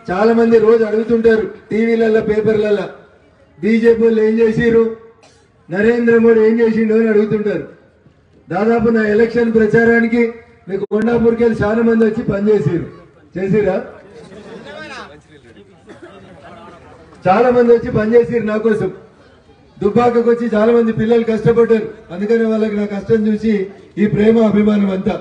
చాలా మంది రోజు అడుగుతుంటారు టీవీలలో పేపర్లలో బీజేపీ వాళ్ళు ఏం చేసిరు నరేంద్ర మోడీ ఏం చేసిండు అని అడుగుతుంటారు దాదాపు నా ఎలక్షన్ ప్రచారానికి మీకు కొండాపూర్కి వెళ్ళి చాలా మంది వచ్చి పనిచేసిరు చేసిరా చాలా మంది వచ్చి పనిచేసిరు నా కోసం దుబ్బాకకు వచ్చి చాలా మంది పిల్లలు కష్టపడ్డారు అందుకని వాళ్ళకి నా కష్టం చూసి ఈ ప్రేమ అభిమానం అంతా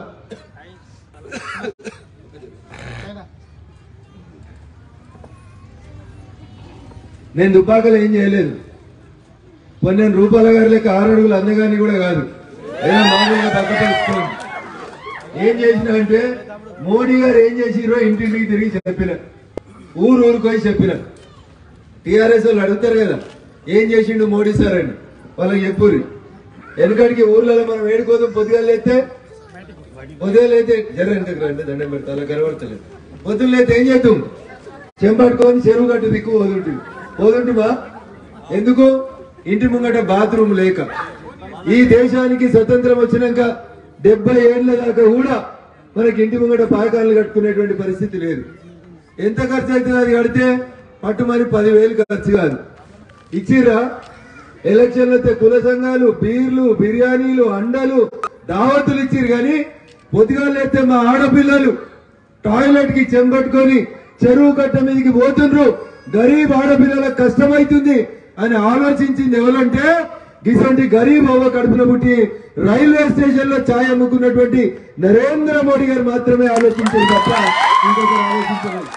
నేను దుబ్బాకలో ఏం చేయలేదు పన్నెండు రూపాయల గారి లెక్క ఆరు అడుగులు అందగాని కూడా కాదు ఏదో మామూలుగా పక్కపరుచుకోండి ఏం చేసిన అంటే మోడీ గారు ఏం చేసిరో ఇంటింటికి తిరిగి చెప్పిన ఊరు ఊరికి పోయి చెప్పిన టీఆర్ఎస్ వాళ్ళు అడుగుతారు కదా ఏం చేసిండు మోడీ సార్ అని వాళ్ళకి చెప్పుర్రి వెనకడికి ఊర్లలో మనం ఏడుకోదాం పొద్దుగాలైతే పొద్దుగాలైతే జర వెనకకి రండి దండం పెడతా అలా కనబడతలేదు పొద్దున్నైతే ఏం చేద్దాం చెంపట్టుకొని చెరువు గట్టు దిక్కు పోతుంటుంది పోతుంటుమా ఎందుకు ఇంటి ముంగట బాత్రూమ్ లేక ఈ దేశానికి స్వతంత్రం వచ్చినాక డెబ్బై ఏళ్ల దాకా కూడా మనకి ఇంటి ముంగట పాకాలు కట్టుకునేటువంటి పరిస్థితి లేదు ఎంత ఖర్చు అవుతుంది అది కడితే పట్టుమని పదివేలు ఖర్చు కాదు ఇచ్చిర్రా ఎలక్షన్లు వస్తే కుల సంఘాలు బీర్లు బిర్యానీలు అండలు దావతులు ఇచ్చిర్రు కానీ పొద్దుగాలు ఎత్తే మా ఆడపిల్లలు టాయిలెట్ కి చెంబట్టుకొని చెరువు కట్ట మీదకి పోతుండ్రు గరీబ్ ఆడపిల్లలకు కష్టమైతుంది అని ఆలోచించింది ఎవరంటే ఇటువంటి గరీబ్ అవ్వ కడుపున పుట్టి రైల్వే స్టేషన్ లో ఛాయ్ అమ్ముకున్నటువంటి నరేంద్ర మోడీ గారు మాత్రమే ఆలోచించారు తప్ప ఇంకొకరు ఆలోచించలేదు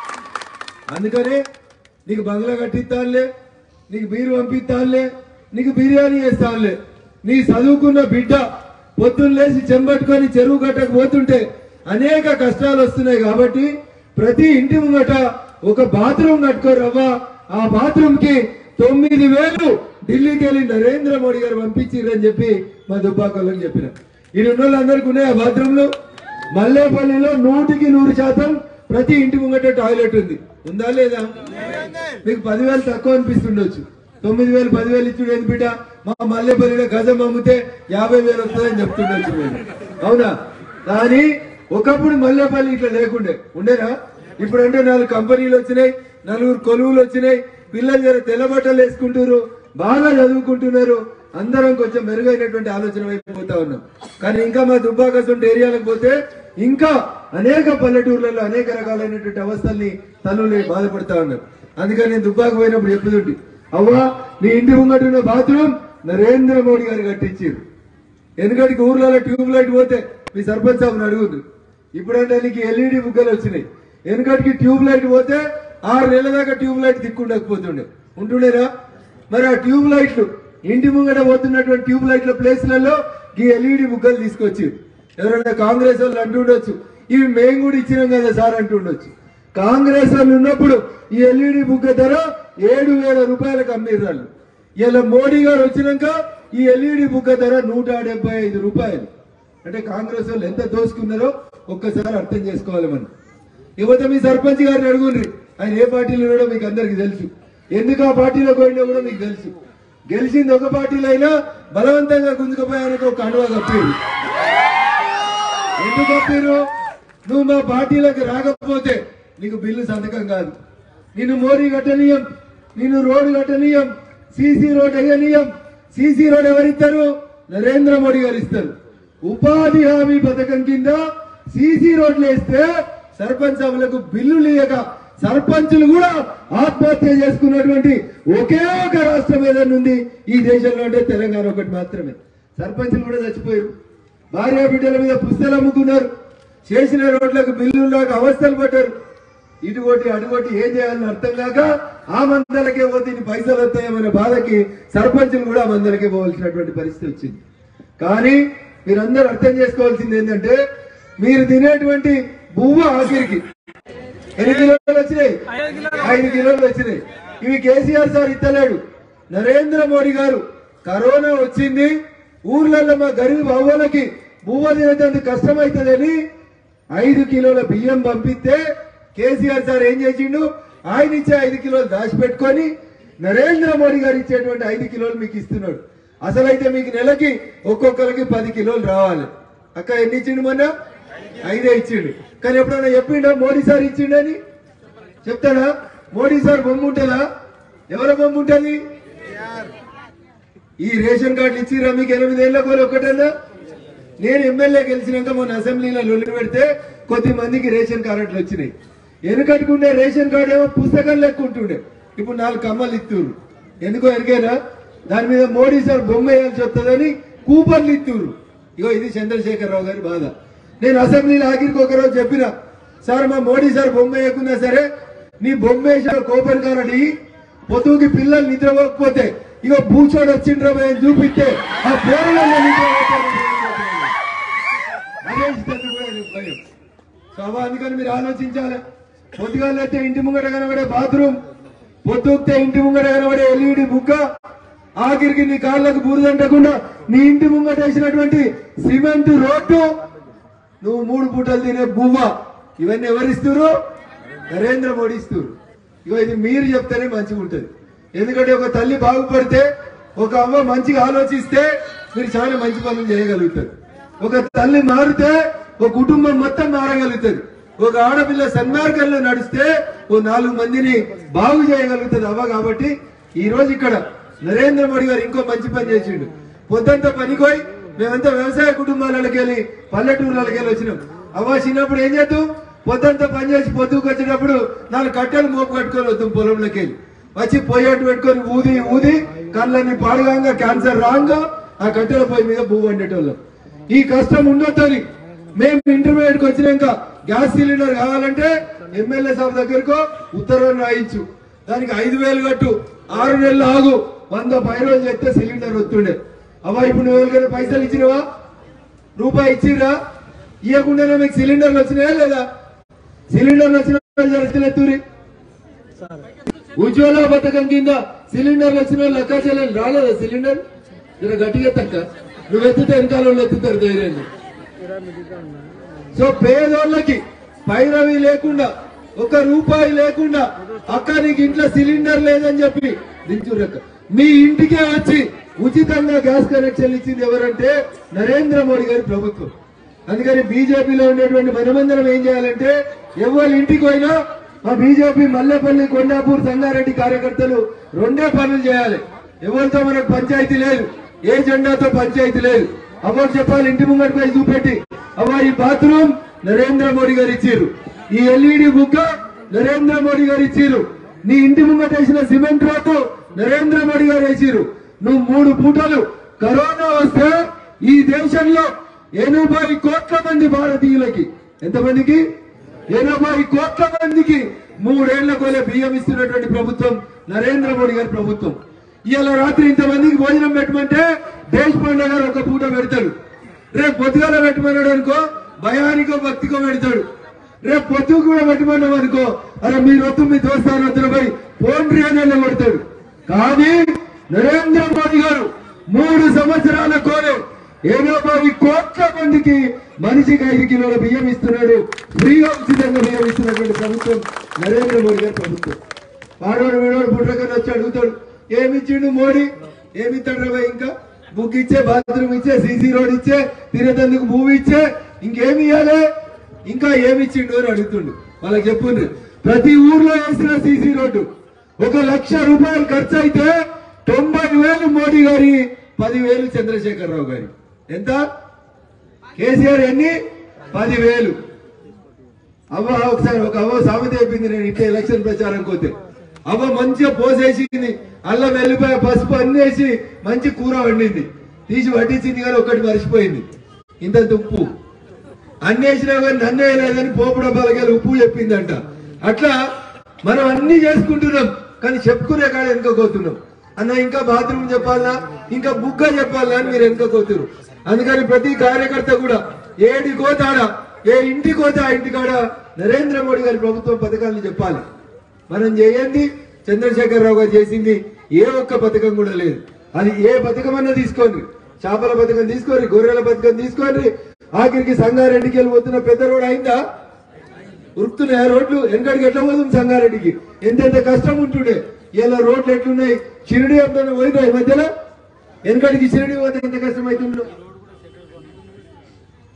అందుకనే నీకు బంగ్లా కట్టిస్తానులే నీకు బీరు పంపిస్తానులే నీకు బిర్యానీ చేస్తానులే నీ చదువుకున్న బిడ్డ పొద్దున్న లేచి చెంబట్టుకొని చెరువు గట్టకు పోతుంటే అనేక కష్టాలు వస్తున్నాయి కాబట్టి ప్రతి ఇంటి ముంగట ఒక బాత్రూమ్ కట్టుకోరవ్వా ఆ బాత్రూమ్ కి తొమ్మిది వేలు ఢిల్లీకి వెళ్ళి నరేంద్ర మోడీ గారు పంపించిర్రని చెప్పి మా దుబ్బాకల్లోకి చెప్పిన ఈ రెండు వాళ్ళందరికీ ఉన్నాయి ఆ బాత్రూమ్లు మల్లేపల్లిలో నూటికి నూరు శాతం ప్రతి ఇంటి ముంగట టాయిలెట్ ఉంది ఉందా లేదా మీకు పదివేలు తక్కువ అనిపిస్తుండొచ్చు తొమ్మిది వేలు పదివేలు ఇచ్చుడు ఏంది బిడ్డ మా మల్లెపల్లిలో గజం అమ్మితే యాభై వేలు వస్తుందని చెప్తుండొచ్చు మీరు అవునా కానీ ఒకప్పుడు మల్లెపల్లి ఇట్లా లేకుండే ఉండేనా ఇప్పుడంటే నాలుగు కంపెనీలు వచ్చినాయి నలుగురు కొలువులు వచ్చినాయి పిల్లలు జర తెల్ల బట్టలు వేసుకుంటారు బాగా చదువుకుంటున్నారు అందరం కొంచెం మెరుగైనటువంటి ఆలోచన వైపు పోతా ఉన్నాం కానీ ఇంకా మా దుబ్బాకసంటి ఏరియాలకు పోతే ఇంకా అనేక పల్లెటూర్లలో అనేక రకాలైనటువంటి అవస్థల్ని తల్లులు బాధపడతా ఉన్నారు అందుకని నేను దుబ్బాక పోయినప్పుడు చెప్పుతుంటి అవ్వా నీ ఇంటి ముంగట ఉన్న బాత్రూమ్ నరేంద్ర మోడీ గారు కట్టించారు ఎందుకంటే ఊర్లలో ట్యూబ్ లైట్ పోతే మీ సర్పంచ్ సాబుని అడుగుతుంది ఇప్పుడంటే నీకు ఎల్ఈడి బుగ్గలు వచ్చినాయి ఎందుకంటే ట్యూబ్ లైట్ పోతే ఆరు నెలల దాకా ట్యూబ్ లైట్ దిక్కుండకపోతుండే ఉంటుండేరా మరి ఆ ట్యూబ్ లైట్లు ఇంటి ముంగట పోతున్నటువంటి ట్యూబ్ లైట్ల ప్లేస్లలో ఈ ఎల్ఈడి బుగ్గలు తీసుకొచ్చి ఎవరైనా కాంగ్రెస్ వాళ్ళు అంటుండొచ్చు ఇవి మేము కూడా ఇచ్చినాం కదా సార్ అంటుండొచ్చు కాంగ్రెస్ వాళ్ళు ఉన్నప్పుడు ఈ ఎల్ఈడి బుగ్గ ధర ఏడు వేల రూపాయలకు అమ్మిర్రాళ్ళు ఇలా మోడీ గారు వచ్చినాక ఈ ఎల్ఈడి బుగ్గ ధర నూట డెబ్బై ఐదు రూపాయలు అంటే కాంగ్రెస్ వాళ్ళు ఎంత దోసుకున్నారో ఒక్కసారి అర్థం చేసుకోవాలి మనం యువత మీ సర్పంచ్ గారిని అడుగుండ్రి ఆయన ఏ పార్టీలో ఉన్నాడో మీకు అందరికి తెలుసు ఎందుకు ఆ పార్టీలో పోయినా కూడా మీకు తెలుసు గెలిచింది ఒక పార్టీలో అయినా బలవంతంగా గుంజుకుపోయానికి ఒక కండువా కప్పారు ఎందుకు కప్పారు నువ్వు మా పార్టీలోకి రాకపోతే నీకు బిల్లు సంతకం కాదు నిన్ను మోరీ కట్టనీయం నిన్ను రోడ్డు కట్టనీయం సీసీ రోడ్ వేయనీయం సీసీ రోడ్ ఎవరిస్తారు నరేంద్ర మోడీ గారు ఇస్తారు ఉపాధి హామీ పథకం కింద సీసీ రోడ్లు వేస్తే సర్పంచ్ సభలకు బిల్లులు ఇయ్యక సర్పంచులు కూడా ఆత్మహత్య చేసుకున్నటువంటి ఒకే ఒక రాష్ట్రం ఏదైనా ఉంది ఈ దేశంలో అంటే తెలంగాణ ఒకటి మాత్రమే సర్పంచులు కూడా చచ్చిపోయారు భార్య బిడ్డల మీద పుస్తలు అమ్ముకున్నారు చేసిన రోడ్లకు బిల్లుల్లాగా అవస్థలు పడ్డారు ఇటుగొట్టి అటుగొట్టి ఏం చేయాలని అర్థం కాక ఆ మందలకే పోతే ఇన్ని పైసలు వస్తాయేమనే బాధకి సర్పంచులు కూడా ఆ మందలకే పోవాల్సినటువంటి పరిస్థితి వచ్చింది కానీ మీరందరూ అర్థం చేసుకోవాల్సింది ఏంటంటే మీరు తినేటువంటి బువ్వ ఆఖరికి ఎన్ని కిలోలు వచ్చినాయి ఐదు కిలోలు వచ్చినాయి ఇవి కేసీఆర్ సార్ ఇత్తలేడు నరేంద్ర మోడీ గారు కరోనా వచ్చింది ఊర్లలో మా గరీబ్ అవ్వలకి బువ్వ తినేందుకు కష్టమైతుందని ఐదు కిలోల బియ్యం పంపిస్తే కేసీఆర్ సార్ ఏం చేసిండు ఆయన ఇచ్చే ఐదు కిలోలు దాచిపెట్టుకొని నరేంద్ర మోడీ గారు ఇచ్చేటువంటి ఐదు కిలోలు మీకు ఇస్తున్నాడు అసలైతే మీకు నెలకి ఒక్కొక్కరికి పది కిలోలు రావాలి అక్క ఎన్ని ఇచ్చిండు మొన్న ఐదే ఇచ్చిండు కానీ ఎప్పుడైనా చెప్పిండో మోడీ సార్ ఇచ్చిండని చెప్తాడా మోడీ సార్ బొమ్మ ఉంటుందా ఎవరి బొమ్మ ఉంటుంది ఈ రేషన్ కార్డులు ఇచ్చిరా మీకు ఎనిమిదేళ్ల కోరి ఒకటన్నా నేను ఎమ్మెల్యే గెలిచినాక మొన్న అసెంబ్లీలో లొల్లి పెడితే కొద్ది మందికి రేషన్ కార్డులు వచ్చినాయి వెనుకట్టుకుండే రేషన్ కార్డు ఏమో పుస్తకం లెక్క ఉంటుండే ఇప్పుడు నాలుగు కమ్మలు ఇస్తున్నారు ఎందుకో ఎరిగేనా దాని మీద మోడీ సార్ బొమ్మ వేయాల్సి వస్తుందని కూపన్లు ఇస్తున్నారు ఇగో ఇది చంద్రశేఖరరావు గారి బాధ నేను అసెంబ్లీలో ఆఖరికి ఒక రోజు చెప్పిన సార్ మా మోడీ సార్ బొమ్మ వేయకున్నా సరే నీ బొమ్మ వేసిన కూపన్ కార్డు ఇయ్యి. పొద్దుకి పిల్లలు నిద్రపోకపోతే ఇగో బూచోడు వచ్చిండ్రా అని చూపిస్తే ఆ పోరలో సో అవ్వ అందుకని మీరు ఆలోచించాలి పొద్దుగాలైతే ఇంటి ముంగట కనబడే బాత్రూమ్ పొద్దుతే ఇంటి ముంగట కనబడే ఎల్ఈడి బుక్క ఆఖరికి నీ కాళ్ళకు బురదంటకుండా నీ ఇంటి ముంగట వేసినటువంటి సిమెంట్ రోడ్డు నువ్వు మూడు పూటలు తినే బువ్వ ఇవన్నీ ఎవరిస్తున్నారు నరేంద్ర మోడీ ఇస్తున్నారు ఇగో ఇది మీరు చెప్తేనే మంచిగా ఉంటుంది ఎందుకంటే ఒక తల్లి బాగుపడితే ఒక అవ్వ మంచిగా ఆలోచిస్తే మీరు చాలా మంచి పనులు చేయగలుగుతారు ఒక తల్లి మారితే ఒక కుటుంబం మొత్తం మారగలుగుతుంది ఒక ఆడపిల్ల సన్మార్గంలో నడిస్తే ఓ నాలుగు మందిని బాగు చేయగలుగుతుంది అవ్వ కాబట్టి ఈ రోజు ఇక్కడ నరేంద్ర మోడీ గారు ఇంకో మంచి పని చేసిండు పొద్దంతా పనికోయి మేమంతా వ్యవసాయ కుటుంబాలకి వెళ్ళి పల్లెటూర్లకి వెళ్ళి వచ్చినాం అవ్వ చిన్నప్పుడు ఏం చేద్దాం పొద్దంతా పని చేసి పొద్దుకు వచ్చేటప్పుడు నాలుగు కట్టెలు మోపు కట్టుకొని వద్దాం పొలంలోకి వెళ్ళి వచ్చి పొయ్యట్టు పెట్టుకొని ఊది ఊది కళ్ళని పాడగాంగా క్యాన్సర్ రాంగా ఆ కట్టెల పొయ్యి మీద భూ వండేటోళ్ళం ఈ కష్టం ఉండొద్దని మేము ఇంటర్మీడియట్ కి వచ్చినాక గ్యాస్ సిలిండర్ కావాలంటే ఎమ్మెల్యే సాబ్ దగ్గరకు ఉత్తర్వులు రాయించు దానికి ఐదు వేలు కట్టు ఆరు నెలలు ఆగు వంద పై రోజు చెప్తే సిలిండర్ వస్తుండే అవ్వ ఇప్పుడు నువ్వు ఎవరికైనా పైసలు ఇచ్చినవా రూపాయి ఇచ్చిరా ఇవ్వకుండానే మీకు సిలిండర్లు వచ్చినాయా లేదా సిలిండర్లు వచ్చిన జరుగుతున్నెత్తూరి ఉజ్వల పథకం కింద సిలిండర్లు వచ్చిన లెక్క చేయలేదు రాలేదా సిలిండర్ జర గట్టిగా తక్క నువ్వు ఎత్తితే వెనకాల వాళ్ళు ఎత్తుతారు ధైర్యాన్ని సో పేదోళ్ళకి పైరవి లేకుండా ఒక రూపాయి లేకుండా అక్క నీకు ఇంట్లో సిలిండర్ లేదని చెప్పి దించురక్క మీ ఇంటికే వచ్చి ఉచితంగా గ్యాస్ కనెక్షన్ ఇచ్చింది ఎవరంటే నరేంద్ర మోడీ గారి ప్రభుత్వం అందుకని బీజేపీలో ఉండేటువంటి మనమందరం ఏం చేయాలంటే ఎవరి ఇంటికి పోయినా మా బీజేపీ మల్లెపల్లి కొండాపూర్ సంగారెడ్డి కార్యకర్తలు రెండే పనులు చేయాలి ఎవరితో మనకు పంచాయతీ లేదు ఏ జెండాతో పంచాయతీ లేదు అవ్వకు చెప్పాలి ఇంటి ముంగటి పోయి చూపెట్టి అవ్వ ఈ బాత్రూమ్ నరేంద్ర మోడీ గారు ఇచ్చిర్రు ఈ ఎల్ఈడి బుక్క నరేంద్ర మోడీ గారు ఇచ్చిర్రు నీ ఇంటి ముంగట వేసిన సిమెంట్ రోడ్డు నరేంద్ర మోడీ గారు వేసిర్రు నువ్వు మూడు పూటలు కరోనా వస్తే ఈ దేశంలో ఎనభై కోట్ల మంది భారతీయులకి ఎంతమందికి ఎనభై కోట్ల మందికి మూడేళ్ల కోలే బియ్యం ఇస్తున్నటువంటి ప్రభుత్వం నరేంద్ర మోడీ గారి ప్రభుత్వం ఇవాళ రాత్రి ఇంతమందికి భోజనం పెట్టమంటే దేశ్ పండుగ గారు ఒక పూట పెడతాడు రేపు పొద్దుగాల పెట్టమన్నాడు అనుకో భయానికో భక్తికో పెడతాడు రేపు పొద్దుకు కూడా పెట్టమన్నాం అనుకో అరే మీరు వద్దు మీ దోస్తాను వద్దున పోయి పోండ్రి అని కొడతాడు కానీ నరేంద్ర మోదీ గారు మూడు సంవత్సరాల కోరే ఎనభై కోట్ల మందికి మనిషికి ఐదు కిలోల బియ్యం ఇస్తున్నాడు ఫ్రీగా ఉచితంగా బియ్యం ఇస్తున్నటువంటి ప్రభుత్వం నరేంద్ర మోడీ గారి ప్రభుత్వం వాడోడు వీడోడు బుడ్రకని వచ్చి అడుగుతాడు ఏమి ఇచ్చిండు మోడీ ఏమి ఇస్తాడు రా ఇంకా బుక్ ఇచ్చే బాత్రూమ్ ఇచ్చే సీసీ రోడ్ ఇచ్చే తినేటందుకు మూవీ ఇచ్చే ఇంకేమి ఇవ్వాలి ఇంకా ఏమి ఇచ్చిండు అని అడుగుతుండు వాళ్ళకి చెప్పుండ్రు ప్రతి ఊర్లో వేసిన సీసీ రోడ్డు ఒక లక్ష రూపాయలు ఖర్చు అయితే తొంభై వేలు మోడీ గారి పదివేలు చంద్రశేఖరరావు గారి ఎంత కేసీఆర్ ఎన్ని పదివేలు అవ్వ ఒకసారి ఒక అవ్వ సామెత అయిపోయింది నేను ఇంట్లో ఎలక్షన్ ప్రచారం పోతే అవ్వ మంచిగా పోసేసింది అల్లం వెల్లిపాయ పసుపు అన్ని వేసి మంచి కూర వండింది తీసి వడ్డించింది కానీ ఒకటి మర్చిపోయింది ఇంత ఉప్పు అన్ని వేసినా కానీ నన్ను వేయలేదని పోపు డబ్బాలకి ఉప్పు చెప్పిందంట అట్లా మనం అన్ని చేసుకుంటున్నాం కానీ చెప్పుకునే కాడ వెనుకపోతున్నాం అన్న ఇంకా బాత్రూమ్ చెప్పాలా ఇంకా బుగ్గ చెప్పాలా అని మీరు వెనుకపోతున్నారు అందుకని ప్రతి కార్యకర్త కూడా ఏడి కోతాడ ఏ ఇంటి కోత ఆ ఇంటి కాడ నరేంద్ర మోడీ గారి ప్రభుత్వం పథకాలను చెప్పాలి మనం చేయండి చంద్రశేఖరరావు గారు చేసింది ఏ ఒక్క పథకం కూడా లేదు అది ఏ పథకం అన్నా తీసుకోండి చేపల పథకం తీసుకోండి గొర్రెల పథకం తీసుకోండి ఆఖరికి సంగారెడ్డికి వెళ్ళిపోతున్న పెద్ద రోడ్ అయిందా ఉరుకుతున్నాయి ఆ రోడ్లు వెనకడికి ఎట్లా పోతుంది సంగారెడ్డికి ఎంతెంత కష్టం ఉంటుండే ఇలా రోడ్లు ఎట్లున్నాయి షిరిడి అంతా పోయినా ఈ మధ్యలో వెనకడికి షిరిడి పోతే ఎంత కష్టం అవుతుందో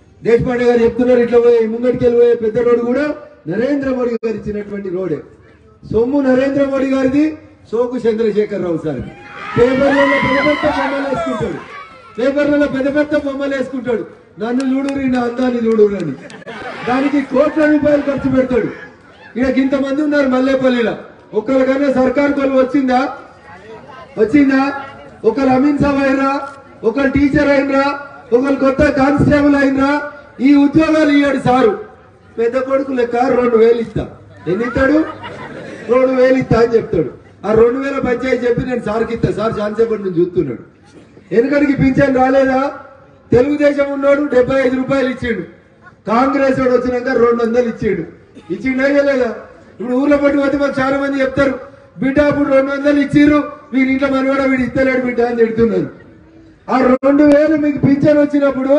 దేశపాండే గారు చెప్తున్నారు ఇట్లా పోయి ముంగడికి వెళ్ళిపోయే పెద్ద రోడ్డు కూడా నరేంద్ర మోడీ గారు ఇచ్చినటువంటి రోడే సొమ్ము నరేంద్ర మోడీ గారిది సోకు చంద్రశేఖర్ రావు సార్ పేపర్లలో పెద్ద పెద్ద బొమ్మలు వేసుకుంటాడు పేపర్లలో పెద్ద పెద్ద బొమ్మలు వేసుకుంటాడు నన్ను చూడురి నా అందాన్ని చూడురు అని దానికి కోట్ల రూపాయలు ఖర్చు పెడతాడు ఇక ఇంతమంది ఉన్నారు మల్లేపల్లిలో ఒక్కరికైనా సర్కార్ కొలు వచ్చిందా వచ్చిందా ఒకరు అమీన్ సాబ్ అయినరా ఒకరు టీచర్ అయినరా ఒకరు కొత్త కానిస్టేబుల్ అయినరా ఈ ఉద్యోగాలు ఇయ్యాడు సారు పెద్ద కొడుకు లెక్క రెండు వేలు ఇస్తా ఎన్ని ఇస్తాడు రెండు వేలు ఇస్తా అని చెప్తాడు ఆ రెండు వేల పంచాయతీ చెప్పి నేను సార్కి ఇస్తా సార్ చాలాసేపటి నుంచి చూస్తున్నాడు వెనుకడికి పింఛన్ రాలేదా తెలుగుదేశం ఉన్నోడు డెబ్బై ఐదు రూపాయలు ఇచ్చిండు కాంగ్రెస్ వాడు వచ్చినాక రెండు వందలు ఇచ్చిండు ఇచ్చిండా లేదా ఇప్పుడు ఊర్లో పట్టి పోతే మాకు చాలా మంది చెప్తారు బిడ్డ అప్పుడు రెండు వందలు ఇచ్చిర్రు వీరి ఇంట్లో మన కూడా వీడు ఇస్తలేడు బిడ్డ అని తిడుతున్నారు ఆ రెండు వేలు మీకు పింఛన్ వచ్చినప్పుడు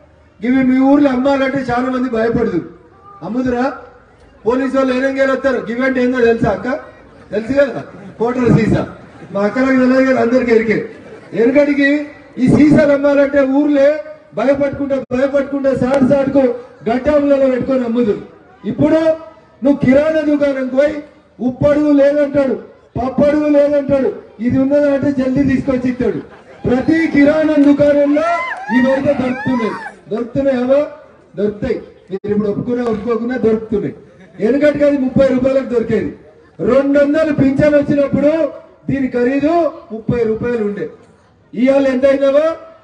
ఇవి మీ ఊర్లో అమ్మాలంటే చాలా మంది భయపడదు అమ్ముదురా పోలీసు వాళ్ళు ఏనంగేలు వస్తారు గివెంట్ ఏందో తెలుసా అక్క తెలుసు కదా కోటర్ సీసా మా అక్కలకు తెలియదు కదా అందరికి ఎరికే ఎనకడికి ఈ సీసాలు అమ్మాలంటే ఊర్లే భయపడుకుంటా భయపడుకుంటా సాటు సాటుకు గడ్డాములలో పెట్టుకొని అమ్ముదురు ఇప్పుడు నువ్వు కిరాణా దుకాణంకి పోయి ఉప్పడుగు లేదంటాడు పప్పడుగు లేదంటాడు ఇది ఉన్నదంటే జల్దీ తీసుకొచ్చి ఇస్తాడు ప్రతి కిరాణా దుకాణంలో ఇవైతే దొరుకుతున్నాయి దొరుకుతున్నాయా దొరుకుతాయి మీరు ఇప్పుడు ఒప్పుకున్నా ఒప్పుకోకున్నా దొరుకుతున్నాయి ఎందుకంటే అది ముప్పై రూపాయలకు దొరికేది రెండు వందలు పింఛన్ వచ్చినప్పుడు దీని ఖరీదు ముప్పై రూపాయలు ఉండే ఇవాళ ఎంత అయిందవా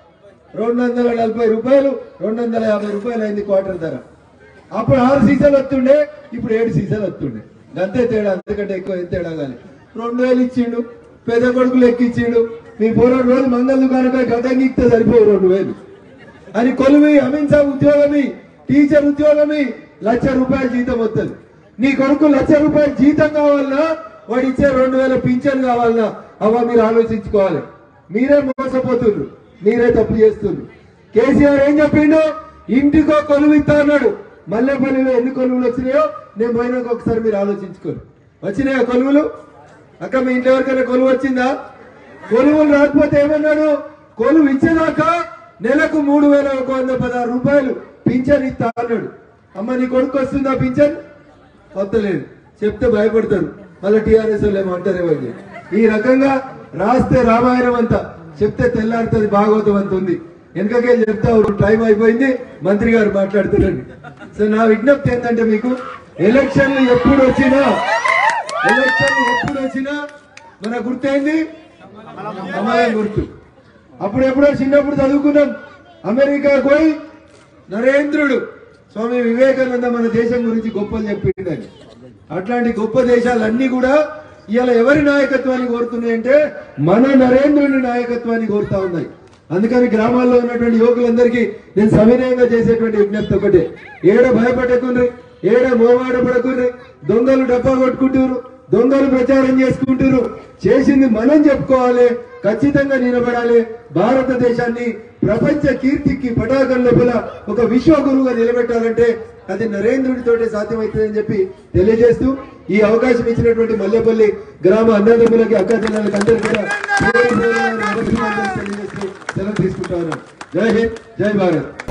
రెండు వందల నలభై రూపాయలు రెండు వందల యాభై రూపాయలు అయింది క్వార్టర్ ధర అప్పుడు ఆరు సీసాలు వస్తుండే ఇప్పుడు ఏడు సీసాలు వస్తుండే అంతే తేడా అంతకంటే ఎక్కువ ఏం తేడా కానీ రెండు వేలు ఇచ్చిండు పెద్ద కొడుకులు ఎక్కిచ్చిండు మీ పోరాడు రోజు మంగళ దుకాణంపై గడ్డంగిస్తే సరిపోవు రెండు వేలు అని కొలువి అమీన్ సాబ్ ఉద్యోగమి టీచర్ ఉద్యోగమి లక్ష రూపాయల జీతం వస్తుంది నీ కొడుకు లక్ష రూపాయల జీతం కావాలన్నా వాడు ఇచ్చే రెండు వేల పింఛన్ కావాలన్నా అవ్వ మీరు ఆలోచించుకోవాలి మీరే మోసపోతున్నారు మీరే తప్పు చేస్తున్నారు కేసీఆర్ ఏం చెప్పిండు ఇంటికో కొలువు ఇస్తా అన్నాడు మల్లెపల్లిలో ఎన్ని కొలువులు వచ్చినాయో నేను పోయినాక ఒకసారి మీరు ఆలోచించుకోరు వచ్చినాయా కొలువులు అక్క మీ ఇంట్లో ఎవరికైనా కొలువు వచ్చిందా కొలువులు రాకపోతే ఏమన్నాడు కొలువు ఇచ్చేదాకా నెలకు మూడు వేల ఒక వంద పదహారు రూపాయలు పింఛన్ ఇస్తా అన్నాడు అమ్మ నీ కొడుకు వస్తుందా పింఛన్ వస్తలేదు చెప్తే భయపడతారు మళ్ళీ టీఆర్ఎస్ వాళ్ళు ఏమంటారేమో అని. ఈ రకంగా రాస్తే రామాయణం అంతా చెప్తే తెల్లారుతుంది భాగవతం అంత ఉంది వెనకకే చెప్తా టైం అయిపోయింది మంత్రి గారు మాట్లాడుతున్నారండి సో నా విజ్ఞప్తి ఏంటంటే మీకు ఎలక్షన్లు ఎప్పుడు వచ్చినా ఎలక్షన్లు ఎప్పుడు వచ్చినా మన గుర్తేంది అమ్మాయి గుర్తు అప్పుడు ఎప్పుడో చిన్నప్పుడు చదువుకున్నాం అమెరికా పోయి నరేంద్రుడు స్వామి వివేకానంద మన దేశం గురించి గొప్పలు చెప్పిండని అట్లాంటి గొప్ప దేశాలన్నీ కూడా ఇవాళ ఎవరి నాయకత్వాన్ని కోరుతున్నాయంటే మన నరేంద్రుని నాయకత్వాన్ని కోరుతా ఉన్నాయి అందుకని గ్రామాల్లో ఉన్నటువంటి యువకులందరికీ నేను సవినయంగా చేసేటువంటి విజ్ఞప్తి ఒకటే ఏడ భయపడకుండ్రి ఏడ మోమాడ పడకుండ్రి దొంగలు డబ్బా కొట్టుకుంటారు దొంగలు ప్రచారం చేసుకుంటారు చేసింది మనం చెప్పుకోవాలి ఖచ్చితంగా నిలబడాలి భారతదేశాన్ని ప్రపంచ కీర్తికి పటాకం లోపల ఒక విశ్వగురువుగా నిలబెట్టాలంటే అది నరేంద్రుడితోటే సాధ్యమవుతుందని చెప్పి తెలియజేస్తూ ఈ అవకాశం ఇచ్చినటువంటి మల్లెపల్లి గ్రామ అన్నదమ్ములకి అక్క జిల్లాలకు అందరికీ కూడా పేరు పేరున నమస్కారాలు తెలియజేస్తూ సెలవు తీసుకుంటా ఉన్నాను జై హింద్ జై భారత్